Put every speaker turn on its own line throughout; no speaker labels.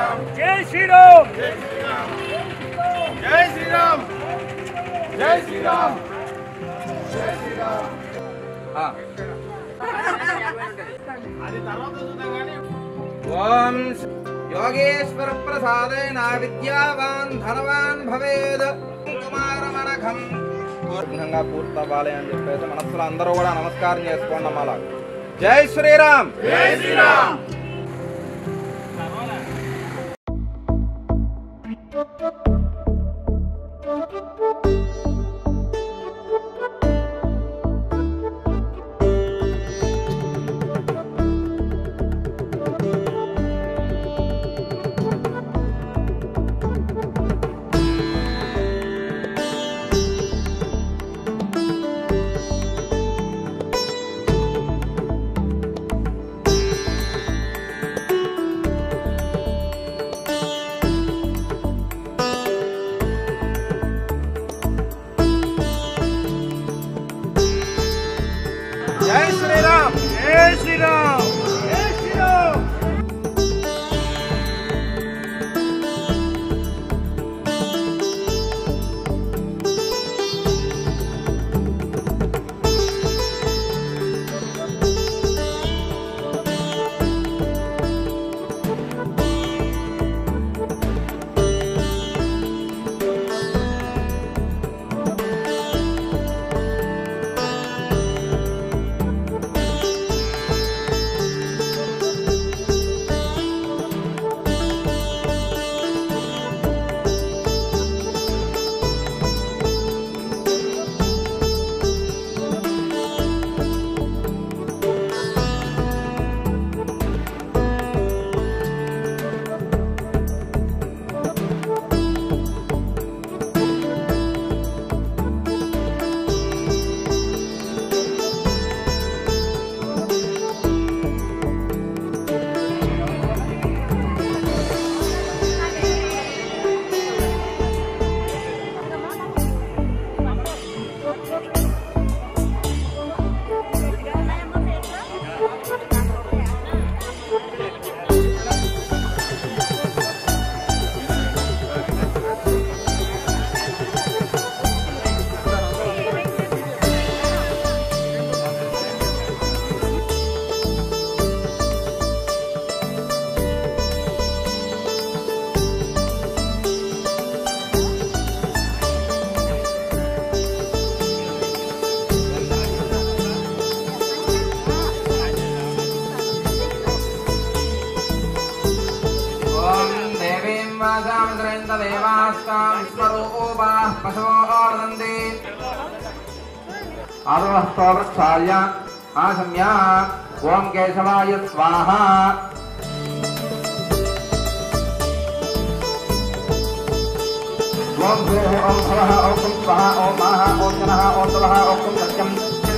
జై శ్రీరామ్
జై శ్రీరామ్ జై శ్రీరామ్ జై శ్రీరామ్ అది తర్వాత చూద్దాం కానీ
ఓం యోగేశ్వర ప్రసాదేన విద్యావాన్ ధనవాన్ భవేద్ కుమారమనఘం పూర్ణంగా పూర్తవ్వాలి అని చెప్పేసి మనస్సులో అందరూ కూడా నమస్కారం చేసుకోండి అలా జై శ్రీరామ్
జై శ్రీరామ్
జై శ్రీరామ్
జై శ్రీరామ్ జై శ్రీరామ్
ఓం దేవీం వాసామింద్రేంద్ర దేవాస్తాం స్వరూపాః పశవో వదంతి ఆదవస్తోవృక్షాయ ఆశమ్య ఓం కేశవాయ స్వాహ ఓం భూః ఓం భవః ఓం kum స్వాహ ఓం మాహ ఓం జనః ఓం తవః ఓం kum సత్యం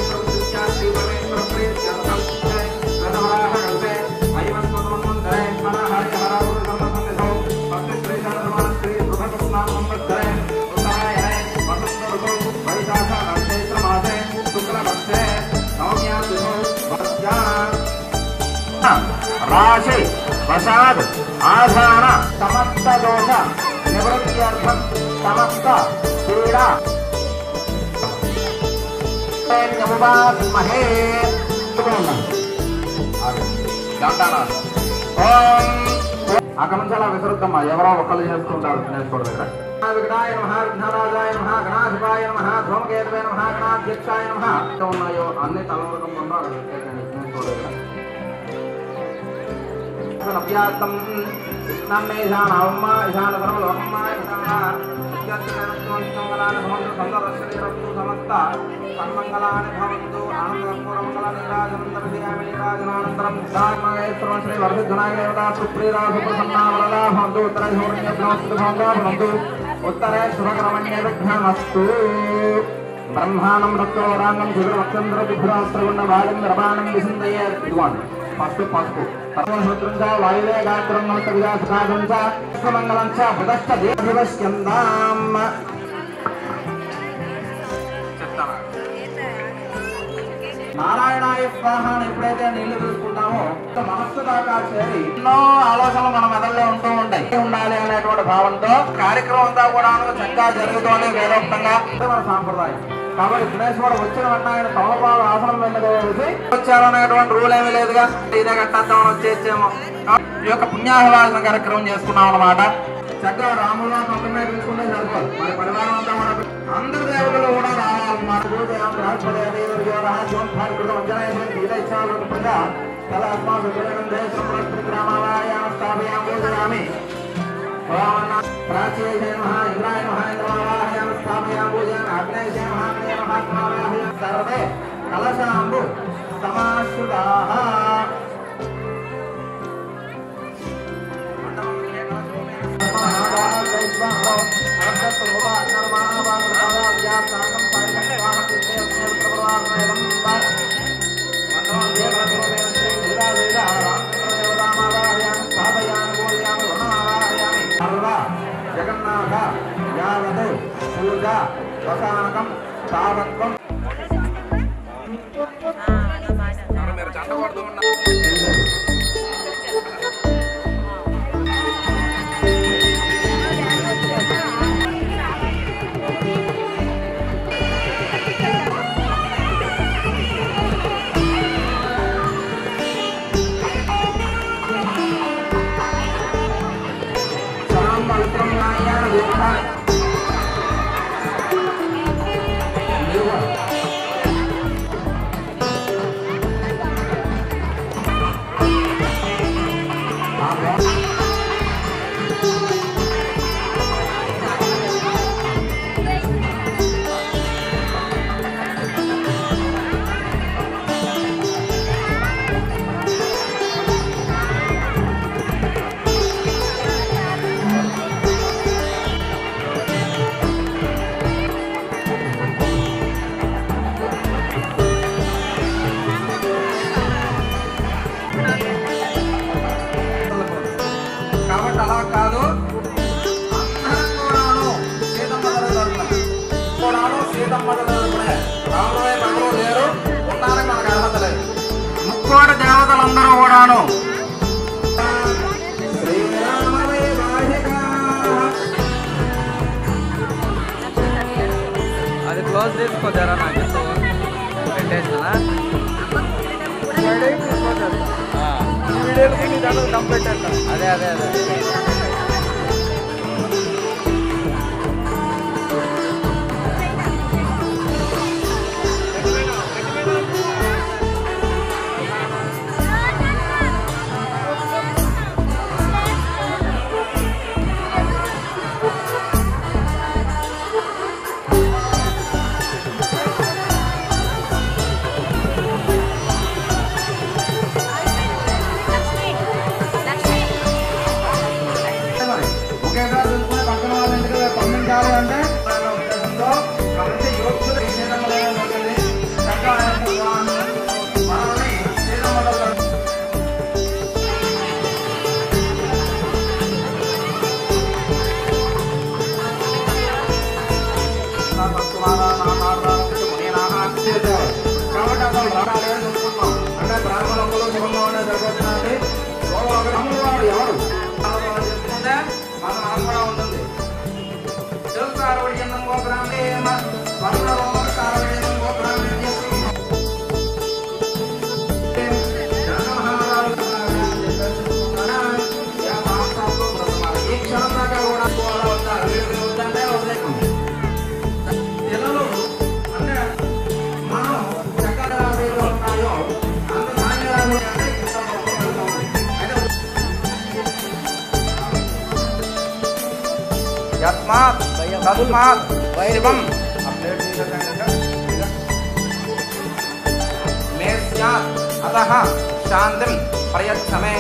రాశి ప్రసాద్ ఆధాన సమస్త దోష నివృత్త్యర్థం సమస్త పీడ మహే అకమంచాల విసరుద్దమ్మా ఎవరో ఒకళ్ళు చేస్తుంటారు నేర్చుకోవడం దగ్గర విఘ్నాయ నమ విఘ్నరాజాయ నమ గణాధిపాయ నమ ధూమకేతవే నమ గణాధ్యక్షాయ నమ ఉన్నాయో అన్ని తలవరకం ఉన్నారు నేర్చుకోవడం దగ్గర అభ్యాసం కృష్ణం ఈశాన అవమ్మ ఈశాన ధర్మలోకమ్మ సమస్త సన్మంగళాని భవంతు ఆనందకర్పూరమంగళ నీరాజనందరయామి నీరాజనానంతరం శ్రీ శ్రీ వర్ధనాయ దేవతా సుప్రీరా సుప్రసన్నా వరదా భవంతు ఉత్తర శోరణ్యభ్యాస్తు భవంతా భవంతు ఉత్తరే శుభకరమణ్య విఘ్నమస్తు బ్రహ్మాణం రక్తవరాంగం చంద్ర విభ్రాస్త్రగుండ బాలం రమాణం విసిందయ్య ఇదిగోండి పసుపు పసుపు సర్వసూత్రం చ వాయువే గాత్రం నమస్త విలాసకాగం చ విశ్వమంగళం చ బుధశ్చ దేవస్యందాం నారాయణాయ స్వాహ అని ఎప్పుడైతే నీళ్లు తీసుకుంటామో మనస్సు దాకా చేరి ఎన్నో ఆలోచనలు మన మెదడులో ఉంటూ ఉంటాయి ఉండాలి అనేటువంటి భావంతో కార్యక్రమం అంతా కూడా చక్కగా జరుగుతోంది వేదోక్తంగా ఇది మన సాంప్రదాయం కాబట్టి గణేశ్వరం వచ్చిన వెంటనే ఆయన తమలపాలు ఆసనం మీద వేసి వచ్చారనేటువంటి రూల్ ఏమీ లేదుగా ఇదే కట్టేద్దామని వచ్చేసాము ఈ యొక్క పుణ్యాహవాసన కార్యక్రమం చేసుకున్నాం అన్నమాట చక్కగా రాముల మొత్తమే తీసుకుంటే సరిపోదు మరి పరివారం అంతా కూడా అందరు దేవుళ్ళు కూడా రావాలన్నమాట భూదేవం బృహస్పతి దేవో రాజ్యం భారకృతం అంజనేయం గీత ఇచ్చారుగా తల అస్మాసు జగన్ దేశం ప్రకృతి గ్రామాలయాం స్థాపయాం పూజయామి ప్రాచీయ నమః ఇంద్రాయ నమః ఇంద్రమావాహయాం స్థాపయాం పూజయామి అగ్నేయ నమః అగ్నేయ మహాత్మావాహయాం సర్వే కలశాంబు సమాశ్రుతాః జగన్నాథ యావత్ పూజ వసానకం తావత్వం మీరు చండగొడుతూ ఉన్నారు సలాం పవిత్రం నాయన దేవత కాబట్టి అలా కాదు అందరం కూడాను సీతమ్మ తల్లి తరపున కూడాను సీతమ్మ తల్లి తరపునే రాముడే మగలు లేరు ఉండడానికి మనకు అర్హత లేదు ముక్కోటి దేవతలందరూ కూడాను శ్రీరామవే వాహికా
అది క్లోజ్ చేసుకో జరా నాకు పెట్టేసినా అదే అదే అదే
ఒకేసారి చూసుకుని పక్కన వాళ్ళ ఇంటికి పంపించాలి అంటే మన ఉద్దేశంతో కాబట్టి యోగ్యులు ఈ సీతమ్మ తల్లి ఉంటుంది. చక్కగా ఆయన మనల్ని సీతమ్మ తల్లి కాబట్టి అసలు రాడాలి చూసుకుంటాం అంటే బ్రాహ్మణులు శివంలోనే జరుగుతున్నది వాడు ఎవరు చెప్తుంటే మన నాకు కూడా ఉంటుంది తెలుసు అరవై ఎన్నం గోపురాన్ని స్వర్ణ రోమ అరవై గోపురాన్ని ఈ క్షణం దాకా కూడా వస్తారు వీళ్ళు వద్దంటే వదిలేకం పిల్లలు అంటే మనం ఎక్కడ వీళ్ళు ఉన్నాయో అంత సాయంత్రం అంటే ఇంత గొప్ప అయితే యస్మాత్ తస్మాత్ శివం మే స్యాత్ అతః శాంతిం ప్రయచ్చమే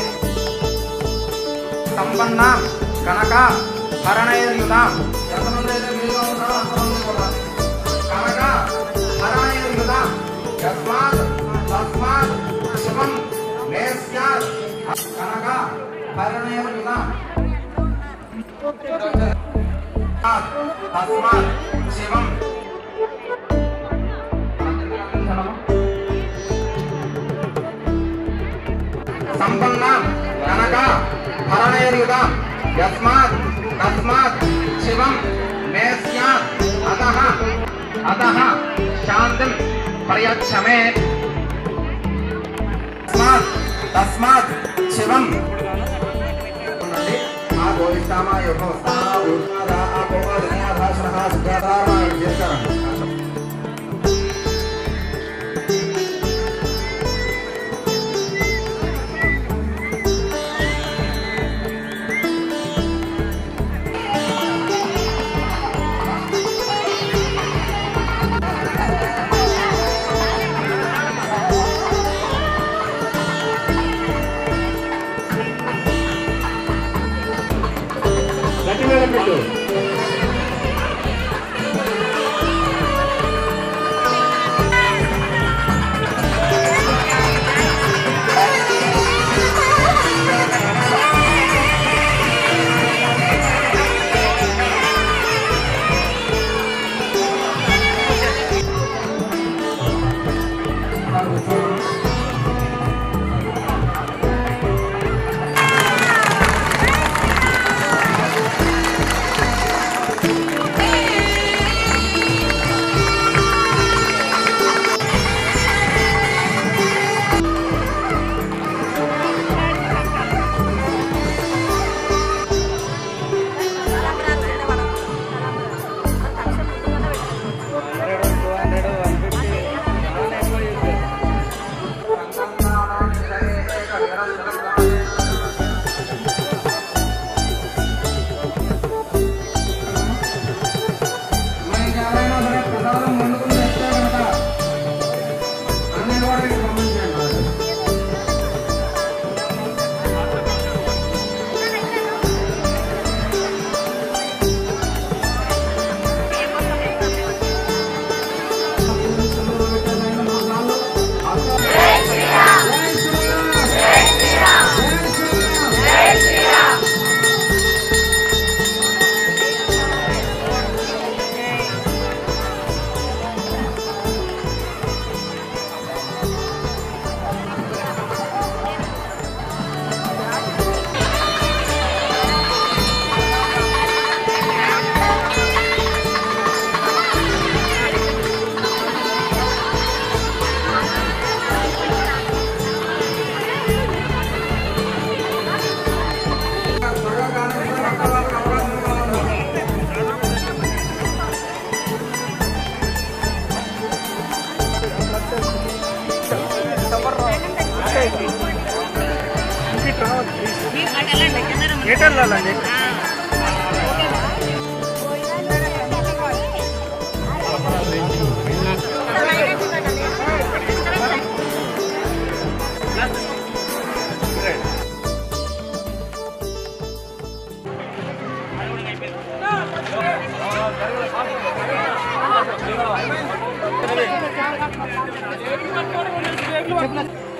సంపన్నాం కనక హరణైర్యుతాం ఎంతమంది అయితే మీలో ఉన్నారో అంతమంది కూడా కనక హరణైర్యుతాం యస్మాత్ తస్మాత్ శివం మే స్యాత్ కనక హరణైర్యుతాం తస్మాత్ శివం यस्मात् तस्मात् शिवं मे स्यात् अतः अतः शान्तिं प्रयच्छ मे तस्मात् तस्मात् शिवं ఉన్నది ఆ గోవిస్తామ యొక్క స్థాన ఊర్ధ్వద ఆ గోవర్ధన భాషణ సుఖాధారణ చేస్తారండి గట్టి మీద పెట్టు మనకి ఎవరైనా సరే ప్రసాదం వండుకుని తెస్తే కనుక అన్ని వాటికి పంపించండి
ఎటు వెళ్ళాలండి
చెప్పండి